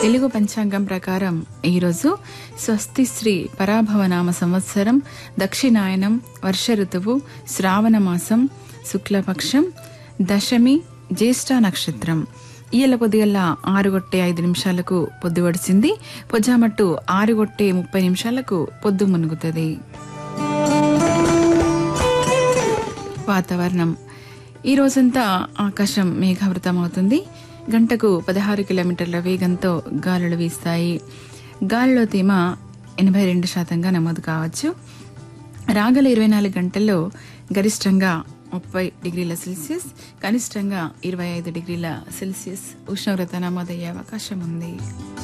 తెలుగు పంచాంగం ప్రకారం ఈరోజు స్వస్తి శ్రీ పరాభవనామ సంవత్సరం దక్షిణాయనం వర్ష ఋతువు శ్రావణ మాసం శుక్లపక్షం దశమి జ్యేష్ఠ నక్షత్రం ఈయల పొద్దుగల్ల ఆరు గొట్టే ఐదు నిమిషాలకు పొద్దు వడిసింది పొజామట్టు ఆరు గొట్టే ముప్పై నిమిషాలకు పొద్దు మునుగుతుంది వాతావరణం ఈ రోజంతా ఆకాశం మేఘావృతం అవుతుంది గంటకు పదహారు కిలోమీటర్ల వేగంతో గాలులు వీస్తాయి గాలిలో తేమ ఎనభై రెండు శాతంగా నమోదు కావచ్చు రాగల ఇరవై నాలుగు గంటల్లో గరిష్టంగా ముప్పై డిగ్రీల సెల్సియస్ కనిష్టంగా ఇరవై ఐదు డిగ్రీల సెల్సియస్ ఉష్ణోగ్రత నమోదయ్యే అవకాశం ఉంది